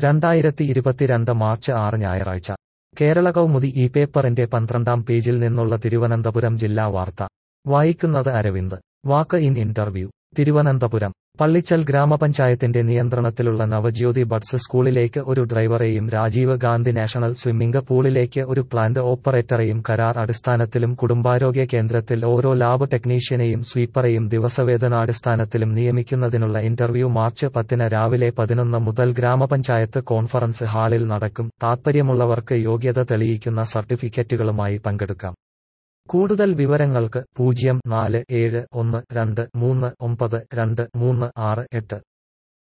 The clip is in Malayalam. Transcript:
രണ്ടായിരത്തി ഇരുപത്തിരണ്ട് മാർച്ച് ആറ് ഞായറാഴ്ച കേരള കൗമുദി ഈ പേപ്പറിന്റെ പന്ത്രണ്ടാം പേജിൽ നിന്നുള്ള തിരുവനന്തപുരം ജില്ലാ വാർത്ത വായിക്കുന്നത് Aravind walk in interview Thiruvananthapuram Pallichal ഗ്രാമപഞ്ചായത്തിന്റെ നിയന്ത്രണത്തിലുള്ള നവജ്യോതി ബഡ്സ് സ്കൂളിലേക്ക് ഒരു ഡ്രൈവറെയും രാജീവ് ഗാന്ധി നാഷണൽ സ്വിമ്മിംഗ് പൂളിലേക്ക് ഒരു പ്ലാന്റ് ഓപ്പറേറ്ററെയും കരാർ അടിസ്ഥാനത്തിലും കുടുംബാരോഗ്യ കേന്ദ്രത്തിൽ ഓരോ ലാബ് ടെക്നീഷ്യനെയും സ്വീപ്പറെയും ദിവസവേതനാടിസ്ഥാനത്തിലും നിയമിക്കുന്നതിനുള്ള ഇന്റർവ്യൂ മാർച്ച് പത്തിന് രാവിലെ പതിനൊന്ന് മുതൽ ഗ്രാമപഞ്ചായത്ത് കോൺഫറൻസ് ഹാളിൽ നടക്കും താൽപ്പര്യമുള്ളവർക്ക് യോഗ്യത തെളിയിക്കുന്ന സർട്ടിഫിക്കറ്റുകളുമായി പങ്കെടുക്കാം കൂടുതൽ വിവരങ്ങൾക്ക് പൂജ്യം നാല് ഏഴ് ഒന്ന് രണ്ട് മൂന്ന് ഒമ്പത് രണ്ട് മൂന്ന് ആറ് എട്ട്